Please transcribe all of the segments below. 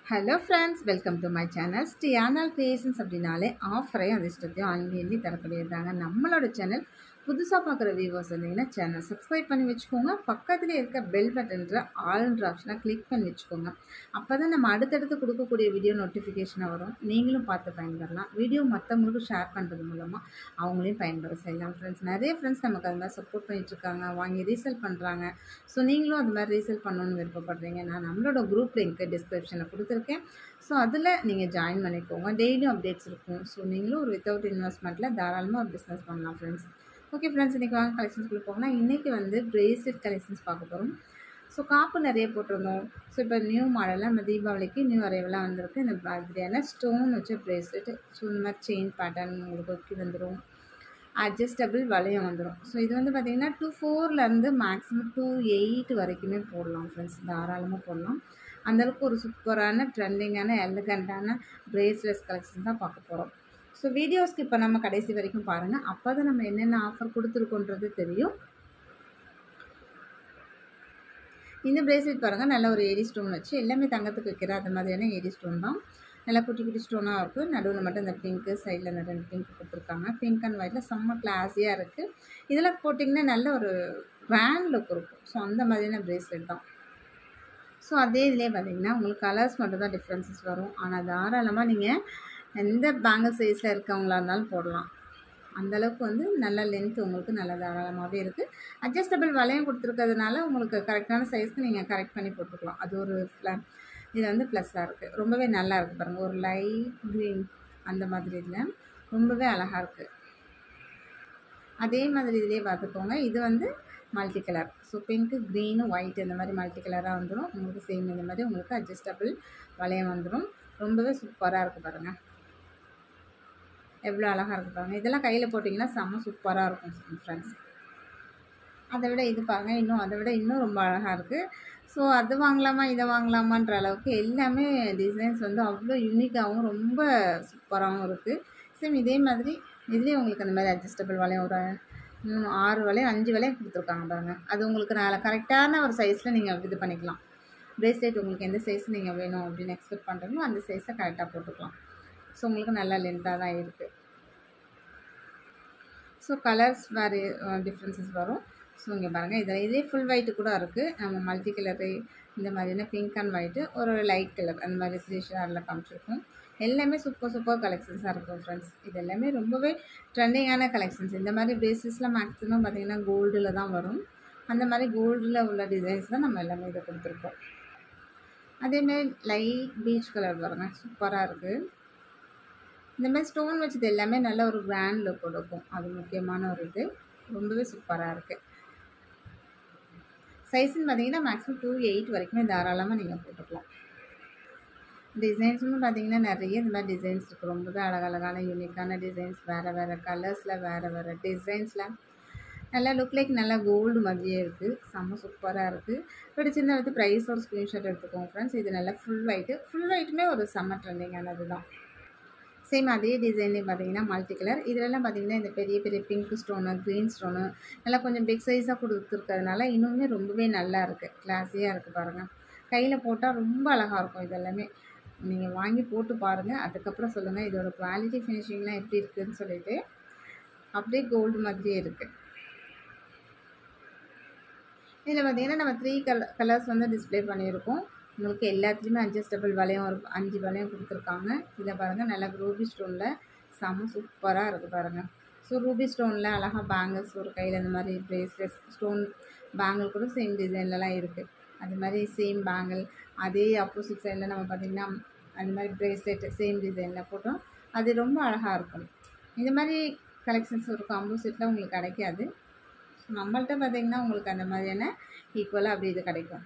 hello friends welcome to my channel ஸ்டியானால் creations அப்படின்னாலே ஆஃபரையும் அதிர்ஷ்டத்தையும் அள்ளி எண்ணி தரக்கூடியதாங்க நம்மளோட சேனல் புதுசாக பார்க்குற வியூவர்ஸ் இருந்தீங்கன்னா சேனல் சப்ஸ்கிரைப் பண்ணி வச்சுக்கோங்க பக்கத்தில் இருக்க பெல் பட்டன்ற ஆல்ன்ற ஆப்ஷனை கிளிக் பண்ணி வச்சுக்கோங்க அப்போ தான் நம்ம அடுத்தடுத்து கொடுக்கக்கூடிய வீடியோ நோட்டிஃபிகேஷனாக வரும் நீங்களும் பார்த்து பயன்பெறலாம் வீடியோ மற்றவங்களுக்கு ஷேர் பண்ணுறது மூலமாக அவங்களையும் பயன்பெற செய்யலாம் ஃப்ரெண்ட்ஸ் நிறைய ஃப்ரெண்ட்ஸ் நமக்கு அது மாதிரி சப்போர்ட் பண்ணிகிட்ருக்காங்க வாங்கி ரீசேல் பண்ணுறாங்க ஸோ நீங்களும் அது மாதிரி ரீசேல் பண்ணணும்னு விருப்பப்படுறீங்க நான் நம்மளோட குரூப் லிங்க்கு டிஸ்கிரிப்ஷனில் கொடுத்துருக்கேன் ஸோ அதில் நீங்கள் ஜாயின் பண்ணிக்கோங்க டெய்லியும் அப்டேட்ஸ் இருக்கும் ஸோ நீங்களும் ஒரு வித்தவுட் இன்வெஸ்ட்மெண்ட்டில் தாராளமாக ஒரு பிஸ்னஸ் பண்ணலாம் ஃப்ரெண்ட்ஸ் ஓகே ஃப்ரெண்ட்ஸ் இன்றைக்கி வாங்க கலெக்ஷன்ஸ்குள்ளே போகலாம் இன்றைக்கி வந்து ப்ரேஸ்லெட் கலெக்ஷன்ஸ் பார்க்க போகிறோம் ஸோ காப்பு நிறைய போட்டிருந்தோம் ஸோ இப்போ நியூ மாடலில் நம்ம தீபாவளிக்கு நியூ அரைவெல்லாம் வந்திருக்கு இந்த மாதிரியான ஸ்டோன் வச்ச ப்ரேஸ்லெட் ஸோ இந்த மாதிரி செயின் பேட்டர்ன் உங்களுக்கு ஒட்டி வந்துடும் அட்ஜஸ்டபிள் வளையம் வந்துடும் ஸோ இது வந்து பார்த்திங்கன்னா டூ ஃபோர்லேருந்து மேக்ஸிமம் டூ எயிட் வரைக்குமே போடலாம் ஃப்ரெண்ட்ஸ் தாராளமாக போடலாம் அந்தளவுக்கு ஒரு சூப்பரான ட்ரெண்டிங்கான எலகண்ட்டான ப்ரேஸ்லெஸ் கலெக்ஷன் தான் பார்க்க போகிறோம் ஸோ வீடியோஸ்க்கு இப்போ நம்ம கடைசி வரைக்கும் பாருங்கள் அப்போ தான் நம்ம என்னென்ன ஆஃபர் கொடுத்துருக்கோன்றது தெரியும் இந்த ப்ரேஸ்லெட் பாருங்கள் நல்ல ஒரு ஏடி ஸ்டோன் வச்சு எல்லாமே தங்கத்துக்கு வைக்கிற அந்த மாதிரியான ஏடி ஸ்டோன் தான் நல்லா குட்டி குட்டி ஸ்டோனாக இருக்குது நடுவில் மட்டும் இந்த பிங்க்கு சைடில் இந்த ரெண்டு பிங்க் கொடுத்துருக்காங்க பிங்க் அண்ட் ஒயிட்டில் செம்ம கிளாஸியாக இருக்குது இதில் போட்டிங்கன்னா நல்ல ஒரு கிராண்ட் லுக் இருக்கும் ஸோ அந்த மாதிரியான ப்ரேஸ்லெட் தான் ஸோ அதே இதிலே பார்த்தீங்கன்னா உங்களுக்கு கலர்ஸ் மட்டும் தான் டிஃப்ரென்சஸ் வரும் ஆனால் தாராளமாக நீங்கள் எந்த பேங்கிள் சைஸில் இருக்கவங்களா இருந்தாலும் போடலாம் அந்தளவுக்கு வந்து நல்ல லென்த் உங்களுக்கு நல்ல தாராளமாகவே இருக்குது அட்ஜஸ்டபிள் வளையம் கொடுத்துருக்கிறதுனால உங்களுக்கு கரெக்டான சைஸ்க்கு நீங்கள் கரெக்ட் பண்ணி போட்டுக்கலாம் அது ஒரு இது வந்து ப்ளஸ்ஸாக இருக்குது ரொம்பவே நல்லா இருக்குது பாருங்கள் ஒரு லைட் க்ரீன் அந்த மாதிரி இதில் ரொம்பவே அழகாக இருக்குது அதே மாதிரி இதிலே பார்த்துக்கோங்க இது வந்து multi colour so pink green white இந்த மாதிரி மல்டி கலராக வந்துடும் உங்களுக்கு சேம் இந்த மாதிரி உங்களுக்கு அட்ஜஸ்டபிள் வளையம் வந்துடும் ரொம்பவே சூப்பராக இருக்குது பாருங்கள் எவ்வளோ அழகாக இருக்குது பாருங்கள் இதெல்லாம் கையில் போட்டிங்கன்னா செம்ம சூப்பராக இருக்கும் ஃப்ரெண்ட்ஸ் அதை விட இது பாருங்கள் இன்னும் அதை விட இன்னும் ரொம்ப அழகாக இருக்குது ஸோ அது வாங்கலாமா இதை வாங்கலாமான்ற அளவுக்கு எல்லாமே டிசைன்ஸ் வந்து அவ்வளோ யூனிக்காகவும் ரொம்ப சூப்பராகவும் இருக்குது சேம் இதே மாதிரி இதுலேயும் உங்களுக்கு அந்த மாதிரி அட்ஜஸ்டபிள் வளையம் ஒரு மூணு ஆறு வளையம் அஞ்சு வளையம் கொடுத்துருக்காங்க பாருங்கள் அது உங்களுக்கு நாளை கரெக்டான ஒரு சைஸில் நீங்கள் இது பண்ணிக்கலாம் ப்ரேஸ்லெட் உங்களுக்கு எந்த சைஸ் நீங்கள் வேணும் அப்படின்னு எக்ஸ்பெக்ட் பண்ணுறீங்களோ அந்த சைஸை கரெக்டாக போட்டுக்கலாம் ஸோ உங்களுக்கு நல்லா லென்த்தாக தான் இருக்குது ஸோ கலர்ஸ் வேறு டிஃப்ரென்சஸ் வரும் ஸோ இங்கே பாருங்கள் இதில் இதே ஃபுல் ஒயிட்டு கூட இருக்குது நம்ம மல்டி கலரு இந்த மாதிரியான பிங்க் அண்ட் ஒயிட்டு ஒரு லைட் கலர் அந்த மாதிரி த்ரீ ஷேரில் காமிச்சிருக்கோம் எல்லாமே சூப்பர் சூப்பர் கலெக்ஷன்ஸாக இருக்கும் ஃப்ரெண்ட்ஸ் இது எல்லாமே ரொம்பவே ட்ரெண்டிங்கான கலெக்ஷன்ஸ் இந்த மாதிரி பேசிஸில் மேக்ஸிமம் பார்த்திங்கன்னா கோல்டில் தான் வரும் அந்த மாதிரி கோல்டில் உள்ள டிசைன்ஸ் தான் நம்ம எல்லாமே இதை கொடுத்துருக்கோம் அதேமாதிரி லைட் பீச் கலர் பாருங்கள் சூப்பராக இருக்குது இந்த மாதிரி ஸ்டோன் வச்சது எல்லாமே நல்ல ஒரு கிராண்ட் லுக் கொடுக்கும் அது முக்கியமான ஒரு இது ரொம்பவே சூப்பராக இருக்குது சைஸ்ன்னு பார்த்தீங்கன்னா மேக்ஸிமம் டூ எயிட் வரைக்குமே தாராளமாக நீங்கள் போட்டுக்கலாம் டிசைன்ஸும் பார்த்தீங்கன்னா நிறைய இந்த மாதிரி டிசைன்ஸ் இருக்குது ரொம்பவே அழகழகான யூனிக்கான டிசைன்ஸ் வேறு வேறு கலர்ஸில் வேறு வேறு டிசைன்ஸில் நல்லா லுக் லைக் நல்லா கோல்டு மாதிரியே இருக்குது செம்ம சூப்பராக இருக்குது பிடிச்சிருந்தா வந்து ப்ரைஸ் ஒரு ஸ்க்ரீன்ஷாட் எடுத்துக்கோங்க ஃப்ரெண்ட்ஸ் இது நல்லா ஃபுல் ஒயிட்டு ஃபுல் ஒயிட்டுமே ஒரு செம்ம ட்ரெண்டிங்கானது தான் சேம் அதே டிசைன்லேயே பார்த்தீங்கன்னா மல்டி கலர் இதிலெல்லாம் பார்த்தீங்கன்னா இந்த பெரிய பெரிய பிங்க் ஸ்டோனு க்ரீன் ஸ்டோனு நல்லா கொஞ்சம் பிக் சைஸாக கொடுத்துருக்கிறதுனால இன்னுமே ரொம்பவே நல்லா இருக்குது கிளாஸியாக இருக்குது பாருங்கள் கையில் போட்டால் ரொம்ப அழகாக இருக்கும் இதெல்லாமே நீங்கள் வாங்கி போட்டு பாருங்கள் அதுக்கப்புறம் சொல்லுங்கள் இதோட குவாலிட்டி ஃபினிஷிங்லாம் எப்படி இருக்குதுன்னு சொல்லிட்டு அப்படியே கோல்டு மாதிரியே இருக்குது இதில் பார்த்தீங்கன்னா நம்ம த்ரீ கலர் கலர்ஸ் வந்து டிஸ்பிளே பண்ணியிருக்கோம் உங்களுக்கு எல்லாத்துலேயுமே அட்ஜஸ்டபிள் வளையம் ஒரு அஞ்சு வளையம் கொடுத்துருக்காங்க இதை பாருங்கள் நல்லா ரூபி ஸ்டோனில் செம்ம சூப்பராக இருக்குது பாருங்கள் ஸோ ரூபி ஸ்டோனில் அழகாக பேங்கிள்ஸ் ஒரு கையில் இந்த மாதிரி ப்ரேஸ்லெஸ் ஸ்டோன் பேங்கிள் கூட சேம் டிசைன்லலாம் இருக்குது அது மாதிரி சேம் பேங்கிள் அதே ஆப்போசிட் சைடில் நம்ம பார்த்திங்கன்னா அந்த மாதிரி ப்ரேஸ்லெட் சேம் டிசைனில் போட்டோம் அது ரொம்ப அழகாக இருக்கும் இந்த மாதிரி கலெக்ஷன்ஸ் ஒரு காம்போ செட்டில் உங்களுக்கு கிடைக்காது நம்மள்கிட்ட பார்த்திங்கன்னா உங்களுக்கு அந்த மாதிரியான ஈக்குவலாக அப்படி இது கிடைக்கும்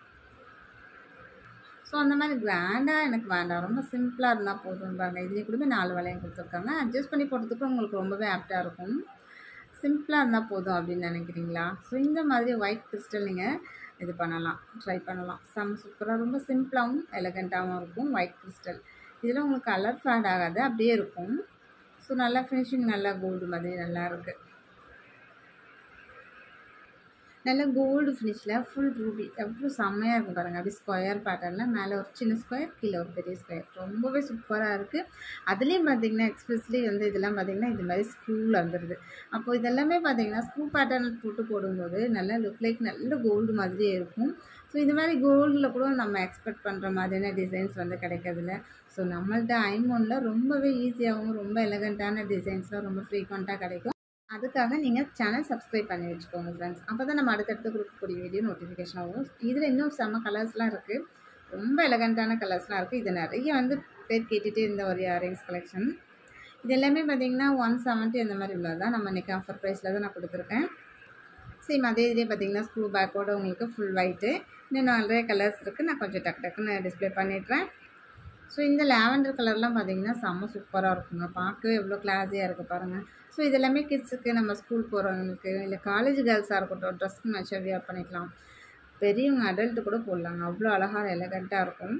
ஸோ அந்த மாதிரி கிராண்டாக எனக்கு வேண்டாம் ரொம்ப சிம்பிளாக இருந்தால் போதும் பாருங்கள் இதுலேயே கூட நாலு வளையம் கொடுத்துருக்காங்க அட்ஜஸ்ட் பண்ணி போடுறதுக்கு உங்களுக்கு ரொம்பவே ஆப்டாக இருக்கும் சிம்பிளாக இருந்தால் போதும் அப்படின்னு நினைக்கிறீங்களா ஸோ இந்த மாதிரி ஒயிட் கிறிஸ்டல் நீங்கள் இது பண்ணலாம் ட்ரை பண்ணலாம் செம் சூப்பராக ரொம்ப சிம்பிளாகவும் எலகண்ட்டாகவும் இருக்கும் ஒயிட் கிறிஸ்டல் இதில் உங்களுக்கு கலர் ஃபேட் ஆகாது அப்படியே இருக்கும் ஸோ நல்லா ஃபினிஷிங் நல்லா கோல்டு மாதிரி நல்லா இருக்குது நல்ல கோல்டு ஃபினிஷில் ஃபுல் ரூபி எவ்வளோ செம்மையாக இருக்கும் பாருங்கள் அப்படி ஸ்கொயர் பேட்டர்னில் மேலே ஒரு சின்ன ஸ்கொயர் கீழே ஒரு பெரிய ஸ்கொயர் ரொம்பவே சூப்பராக இருக்குது அதுலேயும் பார்த்தீங்கன்னா எக்ஸ்பெஷலி வந்து இதெல்லாம் பார்த்தீங்கன்னா இது மாதிரி ஸ்க்ரூவில் வந்துடுது அப்போ இதெல்லாமே பார்த்தீங்கன்னா ஸ்க்ரூ பேட்டர்ன் போட்டு போடும்போது நல்லா லுக் லைக் நல்ல கோல்டு மாதிரியே இருக்கும் ஸோ இது மாதிரி கோல்டில் கூட நம்ம எக்ஸ்பெக்ட் பண்ணுற மாதிரியான டிசைன்ஸ் வந்து கிடைக்கிறதில்ல ஸோ நம்மள்ட்ட ஐமோனில் ரொம்பவே ஈஸியாகவும் ரொம்ப எலகண்ட்டான டிசைன்ஸ்லாம் ரொம்ப ஃப்ரீக்வெண்ட்டாக கிடைக்கும் அதுக்காக நீங்கள் சேனல் சப்ஸ்கிரைப் பண்ணி வச்சுக்கோங்க ஃப்ரெண்ட்ஸ் அப்போ தான் நம்ம அடுத்தடுத்து கொடுக்கக்கூடிய வீடியோ நோட்டிஃபிகேஷன் ஆகும் இதில் இன்னும் செம்ம கலர்ஸ்லாம் இருக்குது ரொம்ப எலகண்ட்டான கலர்ஸ்லாம் இருக்குது இது நிறைய வந்து பேர் கேட்டுகிட்டே இருந்த ஒரு இயரிங்ஸ் கலெக்ஷன் இது எல்லாமே பார்த்தீங்கன்னா ஒன் செவன்ட்டி அந்த மாதிரி உள்ளது தான் நம்ம இன்றைக்கி ஆஃபர் ப்ரைஸில் தான் நான் கொடுத்துருக்கேன் சேம் அதே இதே பார்த்தீங்கன்னா ஸ்க்ரூ பேக்கோட உங்களுக்கு ஃபுல் ஒயிட்டு இன்னும் நிறைய கலர்ஸ் இருக்குது நான் கொஞ்சம் டக்கு டக்குன்னு டிஸ்பிளே பண்ணிடுறேன் ஸோ இந்த லாவெண்டர் கலர்லாம் பார்த்தீங்கன்னா செம்ம சூப்பராக இருக்குங்க பார்க்கவே எவ்வளோ கிளாஸியாக இருக்குது பாருங்கள் ஸோ இது எல்லாமே கிட்ஸுக்கு நம்ம ஸ்கூல் போகிறவங்களுக்கு இல்லை காலேஜ் கேர்ள்ஸாக இருக்கட்டும் ட்ரெஸ்க்கு மேட்சாக வியர் பண்ணிக்கலாம் பெரியவங்க அடல்ட்டு கூட போடலாங்க அவ்வளோ அழகாக எலகண்ட்டாக இருக்கும்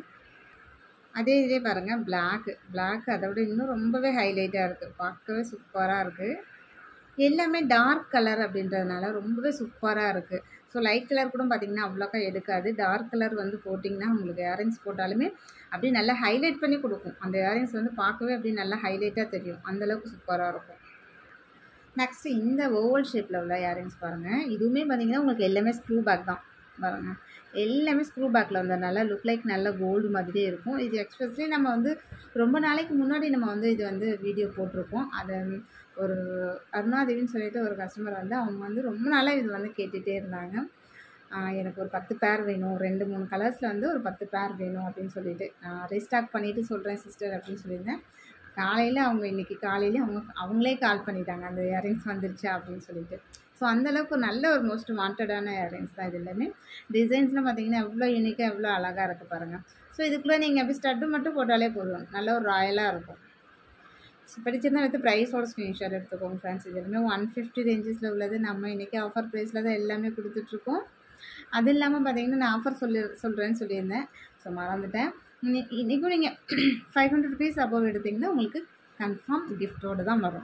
அதே இதே பாருங்கள் பிளாக்கு பிளாக் அதை விட இன்னும் ரொம்பவே ஹைலைட்டாக இருக்குது பார்க்கவே சூப்பராக இருக்குது எல்லாமே டார்க் கலர் அப்படின்றதுனால ரொம்பவே சூப்பராக இருக்குது ஸோ லைட் கலர் கூட பார்த்திங்கன்னா அவ்வளோக்கா எடுக்காது டார்க் கலர் வந்து போட்டிங்கன்னா உங்களுக்கு இயரிங்ஸ் போட்டாலுமே அப்படியே நல்லா ஹைலைட் பண்ணி கொடுக்கும் அந்த இயரிங்ஸ் வந்து பார்க்கவே அப்படியே நல்லா ஹைலைட்டாக தெரியும் அந்தளவுக்கு சூப்பராக இருக்கும் நெக்ஸ்ட்டு இந்த ஓவல் ஷேப்பில் உள்ள இயரிங்ஸ் பாருங்கள் இதுவுமே பார்த்திங்கன்னா உங்களுக்கு எல்லாமே ஸ்க்ரூ பேக் தான் பாருங்கள் எல்லாமே ஸ்க்ரூ பேக்கில் வந்ததுனால லுக் லைக் நல்ல கோல்டு மாதிரியே இருக்கும் இது எக்ஸ்பெஷலி நம்ம வந்து ரொம்ப நாளைக்கு முன்னாடி நம்ம வந்து இது வந்து வீடியோ போட்டிருக்கோம் அதை ஒரு அருணாதேவின்னு சொல்லிட்டு ஒரு கஸ்டமர் வந்து அவங்க வந்து ரொம்ப நாளாக இது வந்து கேட்டுகிட்டே இருந்தாங்க எனக்கு ஒரு பத்து பேர் வேணும் ரெண்டு மூணு கலர்ஸில் வந்து ஒரு பத்து பேர் வேணும் அப்படின்னு சொல்லிட்டு நான் ரீஸ்டாக் பண்ணிவிட்டு சொல்கிறேன் சிஸ்டர் அப்படின்னு சொல்லியிருந்தேன் காலையில் அவங்க இன்றைக்கி காலையில் அவங்க அவங்களே கால் பண்ணிட்டாங்க அந்த இயரிங்ஸ் வந்துருச்சு அப்படின்னு சொல்லிட்டு ஸோ அந்தளவுக்கு நல்ல ஒரு மோஸ்ட் வாண்டடான இயரிங்ஸ் தான் இது எல்லாமே டிசைன்ஸ்லாம் பார்த்தீங்கன்னா எவ்வளோ யூனிக்காக எவ்வளோ அழகாக இருக்குது பாருங்கள் ஸோ இதுக்குள்ளே நீங்கள் அப்படி ஸ்டட்டு மட்டும் போட்டாலே போதும் நல்ல ஒரு ராயலாக இருக்கும் ஸோ பிடிச்சிருந்தா வித் ப்ரைஸோட ஸ்க்ரீன்ஷாட் எடுத்துக்கோங்க ஃப்ரெண்ட்ஸ் இது எல்லாமே ஒன் ஃபிஃப்டி ரேஞ்சஸில் உள்ளது நம்ம இன்றைக்கி ஆஃபர் ப்ரைஸில் தான் எல்லாமே கொடுத்துட்ருக்கோம் அது இல்லாமல் பார்த்தீங்கன்னா நான் ஆஃபர் சொல்லி சொல்கிறேன்னு சொல்லியிருந்தேன் ஸோ மறந்துட்டேன் இன்றைக்கும் நீங்கள் ஃபைவ் ஹண்ட்ரட் ருபீஸ் அபவ் எடுத்திங்கன்னா உங்களுக்கு கன்ஃபார்ம் கிஃப்ட்டோடு தான் வரும்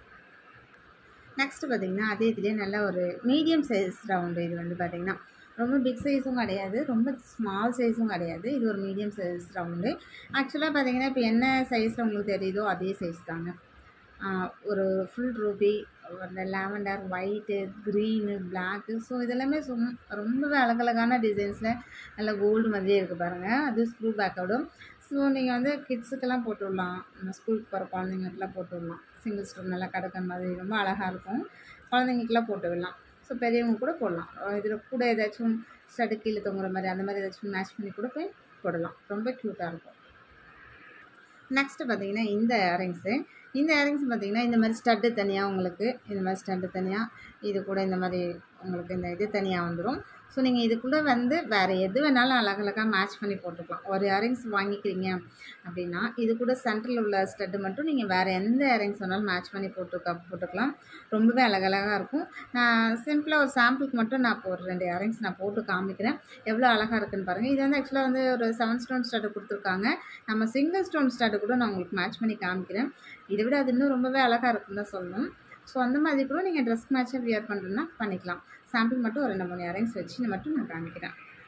நெக்ஸ்ட்டு பார்த்திங்கன்னா அதே இதுலேயே நல்ல ஒரு மீடியம் சைஸ் ரவுண்டு இது வந்து பார்த்திங்கன்னா ரொம்ப பிக் சைஸும் கிடையாது ரொம்ப ஸ்மால் சைஸும் கிடையாது இது ஒரு மீடியம் சைஸ் ரவுண்டு ஆக்சுவலாக பார்த்தீங்கன்னா இப்போ என்ன சைஸில் உங்களுக்கு தெரியுதோ அதே சைஸ் தாங்க ஒரு ஃபுல் ரூபி அந்த lavender white green black so இதெல்லாமே சும் ரொம்பவே அழகழகான டிசைன்ஸில் நல்ல கோல்டு மாதிரியே இருக்குது பாருங்கள் அது ஸ்க்ரூ பேக்கோடும் ஸோ நீங்கள் வந்து கிட்ஸுக்கெல்லாம் போட்டு விடலாம் நம்ம ஸ்கூலுக்கு போகிற குழந்தைங்களுக்குலாம் போட்டு விடலாம் சிங்கிள் ஸ்டோன் நல்லா கடக்கன் மாதிரி ரொம்ப அழகாக இருக்கும் குழந்தைங்களுக்குலாம் போட்டு விடலாம் ஸோ பெரியவங்க கூட போடலாம் இதில் கூட ஏதாச்சும் ஸ்டடு கீழே தொங்குற மாதிரி அந்த மாதிரி ஏதாச்சும் மேட்ச் பண்ணி கூட போய் போடலாம் ரொம்ப க்யூட்டாக இருக்கும் நெக்ஸ்ட்டு பார்த்தீங்கன்னா இந்த இயரிங்ஸு இந்த இயரிங்ஸ் பார்த்தீங்கன்னா இந்த மாதிரி ஸ்டட்டு தனியாக உங்களுக்கு இந்த மாதிரி ஸ்டட்டு தனியாக இது கூட இந்த மாதிரி உங்களுக்கு இந்த இது தனியாக வந்துடும் ஸோ நீங்கள் இதுக்குள்ளே வந்து வேறு எது வேணாலும் அழகழகாக மேட்ச் பண்ணி போட்டுக்கலாம் ஒரு இயரிங்ஸ் வாங்கிக்கிறீங்க அப்படின்னா இது கூட சென்டரில் உள்ள ஸ்டட்டு மட்டும் நீங்கள் வேறு எந்த இயரிங்ஸ் வேணாலும் மேட்ச் பண்ணி போட்டுக்க போட்டுக்கலாம் ரொம்பவே அழகழகாக இருக்கும் நான் சிம்பிளாக ஒரு சாம்பிளுக்கு மட்டும் நான் இப்போ ஒரு ரெண்டு இயரிங்ஸ் நான் போட்டு காமிக்கிறேன் எவ்வளோ அழகாக இருக்குன்னு பாருங்கள் இது வந்து ஆக்சுவலாக வந்து ஒரு செவன் ஸ்டோன் ஸ்டார்ட் கொடுத்துருக்காங்க நம்ம சிங்கிள் ஸ்டோன் ஸ்டார்ட் கூட நான் உங்களுக்கு மேட்ச் பண்ணி காமிக்கிறேன் இதை விட அது இன்னும் ரொம்பவே அழகாக இருக்குன்னு தான் சொல்லணும் ஸோ அந்த மாதிரி கூட நீங்கள் ட்ரெஸ் மேட்சாக வியர் பண்ணுறதுனா பண்ணிக்கலாம் சாம்பிள் மட்டும் ஒரு ரெண்டு மூணு இயரிங்ஸ் வச்சு மட்டும் நான் காமிக்கிறேன்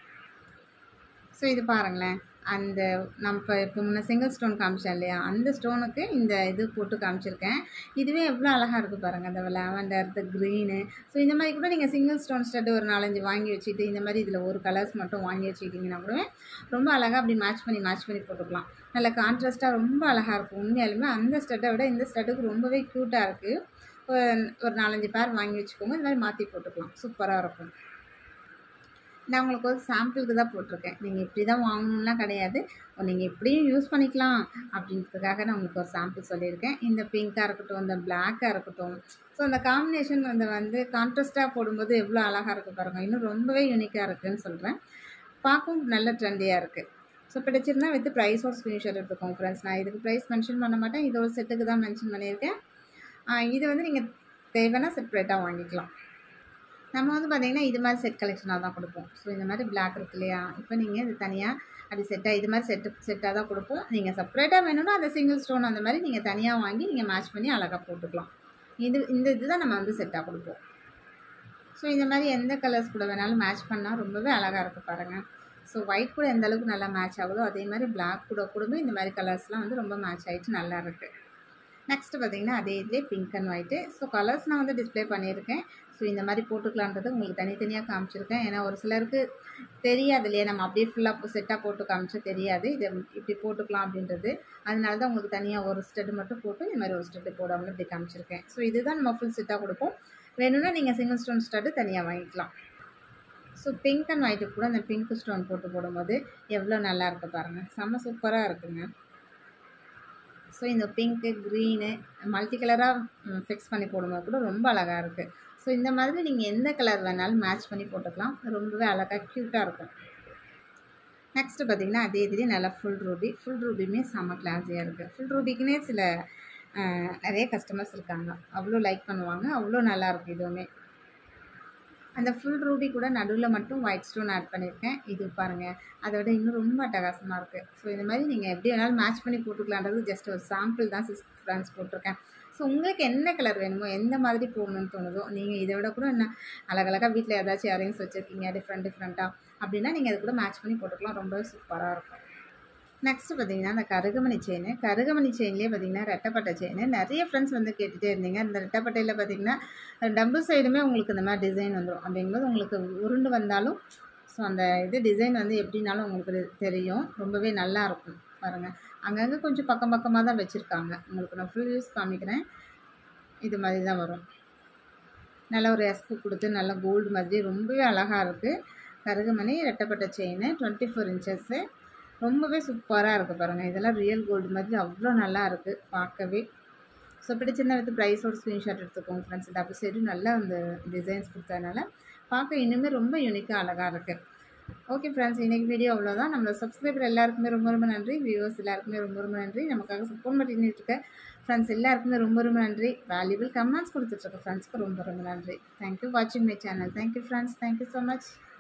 ஸோ இது பாருங்களேன் அந்த நம்ம இப்போ இப்போ முன்ன சிங்கிள் ஸ்டோன் காமிச்சேன் இல்லையா அந்த ஸ்டோனுக்கு இந்த இது போட்டு காமிச்சிருக்கேன் இதுவே எவ்வளோ அழகாக இருக்குது பாருங்கள் அந்த லாவெண்டர் இந்த க்ரீனு ஸோ இந்த மாதிரி கூட நீங்கள் சிங்கிள் ஸ்டோன் ஸ்டட் ஒரு நாலஞ்சு வாங்கி வச்சுட்டு இந்த மாதிரி இதில் ஒரு கலர்ஸ் மட்டும் வாங்கி வச்சுக்கிட்டிங்கன்னா கூட ரொம்ப அழகாக அப்படி மேட்ச் பண்ணி மேட்ச் பண்ணி போட்டுக்கலாம் நல்ல கான்ட்ராஸ்ட்டாக ரொம்ப அழகாக இருக்கும் உண்மையாலுமே அந்த ஸ்டட்டை விட இந்த ஸ்டட்டுக்கு ரொம்பவே க்யூட்டாக இருக்குது ஒரு நாலஞ்சு பேர் வாங்கி வச்சுக்கோங்க இந்த மாதிரி மாற்றி போட்டுக்கலாம் சூப்பராக இருக்கும் நான் உங்களுக்கு ஒரு சாம்பிளுக்கு தான் போட்டிருக்கேன் நீங்கள் இப்படி தான் வாங்கணும்லாம் கிடையாது நீங்கள் இப்படியும் யூஸ் பண்ணிக்கலாம் அப்படின்றதுக்காக நான் உங்களுக்கு ஒரு சாம்பிள் சொல்லியிருக்கேன் இந்த பிங்க்காக இருக்கட்டும் இந்த பிளாக்காக இருக்கட்டும் ஸோ அந்த காம்பினேஷன் வந்து வந்து கான்ட்ராஸ்ட்டாக போடும்போது எவ்வளோ அழகாக இருக்குது பாருங்கள் இன்னும் ரொம்பவே யூனிக்காக இருக்குதுன்னு சொல்கிறேன் பார்க்கவும் நல்ல ட்ரெண்டியாக இருக்குது ஸோ பிடிச்சிருந்தா வித் ப்ரைஸோட ஸ்க்ரீன்ஷாட் எடுத்துக்கோங்க ஃப்ரெண்ட்ஸ் நான் இதுக்கு ப்ரைஸ் மென்ஷன் பண்ண மாட்டேன் இதோட செட்டுக்கு தான் மென்ஷன் பண்ணியிருக்கேன் இது வந்து நீங்கள் தேவைன்னா செப்பரேட்டாக வாங்கிக்கலாம் நம்ம வந்து பார்த்திங்கன்னா இது மாதிரி செட் கலெக்ஷனாக தான் கொடுப்போம் ஸோ இந்த மாதிரி பிளாக் இருக்கு இல்லையா இப்போ நீங்கள் இது தனியாக அப்படி செட்டாக இது மாதிரி செட்டு செட்டாக தான் கொடுப்போம் நீங்கள் செப்பரேட்டாக வேணும்னா அந்த சிங்கிள் ஸ்டோன் அந்த மாதிரி நீங்கள் தனியாக வாங்கி நீங்கள் மேட்ச் பண்ணி அழகாக போட்டுக்கலாம் இது இந்த இது தான் நம்ம வந்து செட்டாக கொடுப்போம் ஸோ இந்த மாதிரி எந்த கலர்ஸ் கூட வேணாலும் மேட்ச் பண்ணால் ரொம்பவே அழகாக இருக்குது பாருங்கள் ஸோ ஒயிட் கூட எந்த அளவுக்கு நல்லா மேட்ச் ஆகுதோ அதே மாதிரி பிளாக் கூட கூடவே இந்த மாதிரி கலர்ஸ்லாம் வந்து ரொம்ப மேட்ச் ஆகிட்டு நல்லா இருக்குது நெக்ஸ்ட்டு பார்த்தீங்கன்னா அதே இதுலேயே pink and white so colours நான் வந்து டிஸ்ப்ளே பண்ணியிருக்கேன் ஸோ இந்த மாதிரி போட்டுக்கலான்றது உங்களுக்கு தனித்தனியாக காமிச்சிருக்கேன் ஏன்னா ஒரு சிலருக்கு தெரியாது இல்லையா நம்ம அப்படியே ஃபுல்லாக செட்டாக போட்டு காமிச்சா தெரியாது இதை இப்படி போட்டுக்கலாம் அப்படின்றது அதனால தான் உங்களுக்கு தனியாக ஒரு ஸ்டெட் மட்டும் போட்டு இந்த மாதிரி ஒரு ஸ்டெட்டு போடாமல் இப்படி காமிச்சிருக்கேன் ஸோ இதுதான் நம்ம ஃபுல் செட்டாக கொடுப்போம் வேணும்னா நீங்கள் சிங்கிள் ஸ்டோன் ஸ்டட்டு தனியாக வாங்கிக்கலாம் ஸோ பிங்க் அண்ட் ஒயிட்டு கூட அந்த பிங்க் ஸ்டோன் போட்டு போடும்போது எவ்வளோ நல்லா இருக்குது பாருங்கள் செம்ம சூப்பராக இருக்குங்க ஸோ இந்த பிங்க்கு க்ரீனு மல்டி கலராக ஃபிக்ஸ் பண்ணி போடும்போது கூட ரொம்ப அழகாக இருக்குது ஸோ இந்த மாதிரி நீங்கள் எந்த கலர் வேணாலும் மேட்ச் பண்ணி போட்டுக்கலாம் ரொம்பவே அழகாக க்யூட்டாக இருக்கும் நெக்ஸ்ட்டு பார்த்திங்கன்னா அதே இதுலேயே நல்லா ஃபுல் ரூபி ஃபுல் ரூபியுமே செம்ம கிளாஸியாக இருக்குது ஃபுல் ரூபிக்குனே சில நிறைய கஸ்டமர்ஸ் இருக்காங்க அவ்வளோ லைக் பண்ணுவாங்க அவ்வளோ நல்லாயிருக்கு இதுவுமே அந்த ஃபுல் ரூபி கூட நடுவில் மட்டும் ஒயிட் ஸ்டோன் ஆட் பண்ணியிருக்கேன் இது பாருங்கள் அதை விட இன்னும் ரொம்ப அட்டகாசமாக இருக்குது ஸோ இந்த மாதிரி நீங்கள் எப்படி வேணாலும் மேட்ச் பண்ணி போட்டுக்கலான்றது ஜஸ்ட் ஒரு சாம்பிள் தான் சிஸ் ஃப்ரெண்ட்ஸ் போட்டிருக்கேன் ஸோ உங்களுக்கு என்ன கலர் வேணுமோ எந்த மாதிரி போகணுன்னு தோணுதோ நீங்கள் இதை விட கூட என்ன அழகழகாக வீட்டில் ஏதாச்சும் இயரிங்ஸ் வச்சுருக்கீங்க டிஃப்ரெண்ட் டிஃப்ரெண்ட்டாக அப்படின்னா நீங்கள் அதை கூட மேட்ச் பண்ணி போட்டுக்கலாம் ரொம்பவே சூப்பராக இருக்கும் நெக்ஸ்ட்டு பார்த்தீங்கன்னா அந்த கருகமணி செயின் கருகமணி செயின்லேயே பார்த்தீங்கன்னா ரெட்டப்பட்டை செயின் நிறைய ஃப்ரெண்ட்ஸ் வந்து கேட்டுகிட்டே இருந்தீங்க இந்த ரெட்டப்பட்டையில் பார்த்தீங்கன்னா டபுள் சைடுமே உங்களுக்கு இந்த மாதிரி டிசைன் வந்துடும் அப்படிங்கும்போது உங்களுக்கு உருண்டு வந்தாலும் ஸோ அந்த இது டிசைன் வந்து எப்படினாலும் உங்களுக்கு தெரியும் ரொம்பவே நல்லா இருக்கும் பாருங்கள் அங்கங்கே கொஞ்சம் பக்கம் பக்கமாக தான் வச்சுருக்காங்க உங்களுக்கு நான் ஃபுல் யூஸ் காமிக்கிறேன் இது மாதிரி தான் வரும் நல்லா ஒரு எஸ்க்கு கொடுத்து நல்லா கோல்டு மாதிரி ரொம்பவே அழகாக இருக்குது கருகமணி ரெட்டப்பட்ட செயின் டுவெண்ட்டி ஃபோர் இன்ச்சஸ்ஸு ரொம்பவே சூப்பராக இருக்குது பாருங்கள் இதெல்லாம் ரியல் கோல்டு மாதிரி அவ்வளோ நல்லா இருக்குது பார்க்கவே ஸோ பிடிச்சிருந்தா வித் ப்ரைஸோட ஸ்க்ரீன்ஷாட் எடுத்துக்கோங்க ஃப்ரெண்ட்ஸ் டபுள் சைடு நல்லா அந்த டிசைன்ஸ் கொடுத்ததுனால பார்க்க இன்னுமே ரொம்ப யூனிக்காக அழகாக இருக்குது ஓகே ஃப்ரெண்ட்ஸ் இன்றைக்கி வீடியோ அவ்வளோதான் நம்மளோட சப்ஸ்கிரைபர் எல்லாருக்குமே ரொம்ப ரொம்ப நன்றி வியூவர்ஸ் எல்லாருக்குமே ரொம்ப ரொம்ப நன்றி நமக்காக சப்போர்ட் பண்ணிட்டு இருக்க ஃப்ரெண்ட்ஸ் எல்லாருக்குமே ரொம்ப ரொம்ப நன்றி வேல்யூபிள் கமெண்ட்ஸ் கொடுத்துட்ருக்க ஃப்ரெண்ட்ஸ்க்கு ரொம்ப ரொம்ப நன்றி தேங்க்யூ வாட்சிங் my channel thank you friends thank you so much